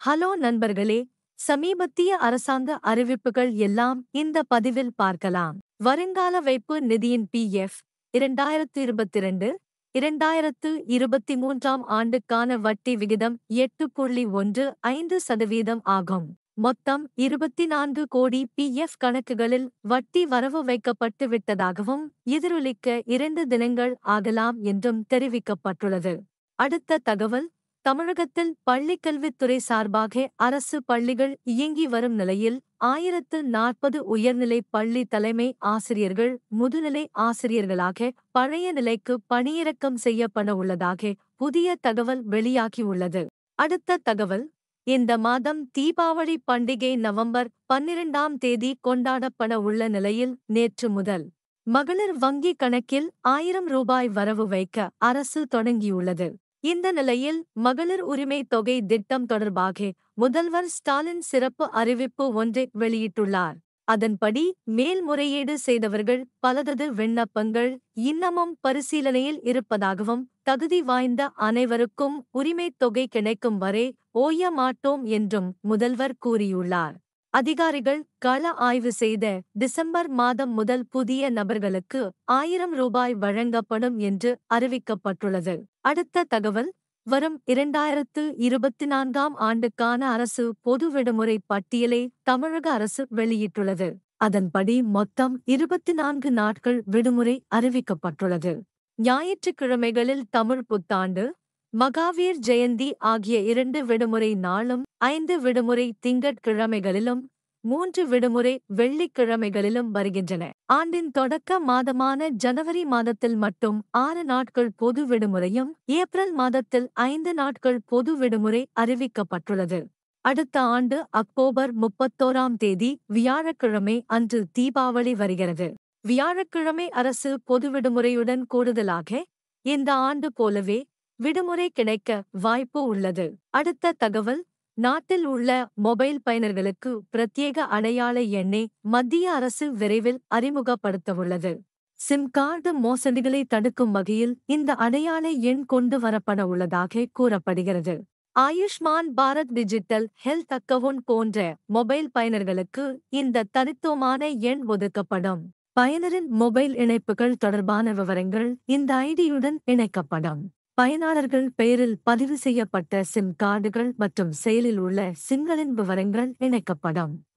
hello நண்பர்களே சமீபத்திய அரசாங்க அறிவிப்புகள் எல்லாம் இந்த பதிவில் பார்க்கலாம் வருங்கால வைப்பு நிதியின் பிஎஃப் இரண்டாயிரத்து இருபத்திரண்டு இரண்டாயிரத்து இருபத்தி மூன்றாம் ஆண்டுக்கான வட்டி விகிதம் எட்டு புள்ளி ஒன்று ஐந்து சதவீதம் ஆகும் மொத்தம் இருபத்தி நான்கு கோடி பிஎஃப் கணக்குகளில் வட்டி வரவு வைக்கப்பட்டு விட்டதாகவும் எதிரொலிக்க இரண்டு தினங்கள் ஆகலாம் என்றும் தெரிவிக்கப்பட்டுள்ளது அடுத்த தகவல் தமிழகத்தில் பள்ளிக்கல்வித்துறை சார்பாக அரசு பள்ளிகள் இயங்கி வரும் நிலையில் ஆயிரத்து நாற்பது உயர்நிலை பள்ளி தலைமை ஆசிரியர்கள் முதுநிலை ஆசிரியர்களாக பழைய நிலைக்கு பணியிறக்கம் செய்யப்பட உள்ளதாக புதிய தகவல் வெளியாகியுள்ளது அடுத்த தகவல் இந்த மாதம் தீபாவளி பண்டிகை நவம்பர் பன்னிரண்டாம் தேதி கொண்டாடப்பட உள்ள நிலையில் நேற்று முதல் மகளிர் வங்கி கணக்கில் ஆயிரம் ரூபாய் வரவு வைக்க அரசு தொடங்கியுள்ளது இந்த நிலையில் மகளிர் உரிமை தொகை திட்டம் தொடர்பாக முதல்வர் ஸ்டாலின் சிறப்பு அறிவிப்பு ஒன்றை வெளியிட்டுள்ளார் அதன்படி மேல்முறையீடு செய்தவர்கள் பலதது விண்ணப்பங்கள் இன்னமும் பரிசீலனையில் இருப்பதாகவும் தகுதி வாய்ந்த அனைவருக்கும் உரிமைத் தொகை கிடைக்கும் வரை ஓய மாட்டோம் என்றும் முதல்வர் கூறியுள்ளார் அதிகாரிகள் கள ஆய்வு செய்த டிசம்பர் மாதம் முதல் புதிய நபர்களுக்கு ஆயிரம் ரூபாய் வழங்கப்படும் என்று அறிவிக்கப்பட்டுள்ளது அடுத்த தகவல் வரும் இரண்டாயிரத்து இருபத்தி நான்காம் ஆண்டுக்கான அரசு பொது விடுமுறை பட்டியலை தமிழக அரசு வெளியிட்டுள்ளது அதன்படி மொத்தம் இருபத்தி நான்கு நாட்கள் விடுமுறை அறிவிக்கப்பட்டுள்ளது ஞாயிற்றுக்கிழமைகளில் தமிழ் புத்தாண்டு மகாவீர் ஜெயந்தி ஆகிய இரண்டு விடுமுறை நாளும் ஐந்து விடுமுறை திங்கட்கிழமைகளிலும் மூன்று விடுமுறை வெள்ளிக்கிழமைகளிலும் வருகின்றன ஆண்டின் தொடக்க மாதமான ஜனவரி மாதத்தில் மட்டும் ஆறு நாட்கள் பொது விடுமுறையும் ஏப்ரல் மாதத்தில் ஐந்து நாட்கள் பொது விடுமுறை அறிவிக்கப்பட்டுள்ளது அடுத்த ஆண்டு அக்டோபர் முப்பத்தோராம் தேதி வியாழக்கிழமை அன்று தீபாவளி வருகிறது வியாழக்கிழமை அரசு பொது விடுமுறையுடன் கூடுதலாக இந்த ஆண்டு போலவே விடுமுறை கிடைக்க வாய்ப்பு உள்ளது அடுத்த தகவல் நாட்டில் உள்ள மொபைல் பயனர்களுக்கு பிரத்யேக அடையாள எண்ணை மத்திய அரசு விரைவில் அறிமுகப்படுத்தவுள்ளது சிம் கார்டு மோசடிகளை தடுக்கும் வகையில் இந்த அடையாள எண் கொண்டு வரப்பட உள்ளதாக கூறப்படுகிறது Ayushman Bharat digital health account போன்ற மொபைல் பயனர்களுக்கு இந்த தனித்துவமான எண் ஒதுக்கப்படும் பயனரின் மொபைல் இணைப்புகள் தொடர்பான விவரங்கள் இந்த ஐடியுடன் இணைக்கப்படும் பயனாளர்கள் பெயரில் பதிவு செய்யப்பட்ட சிம் கார்டுகள் மற்றும் செயலில் உள்ள சிம்களின் விவரங்கள் இணைக்கப்படும்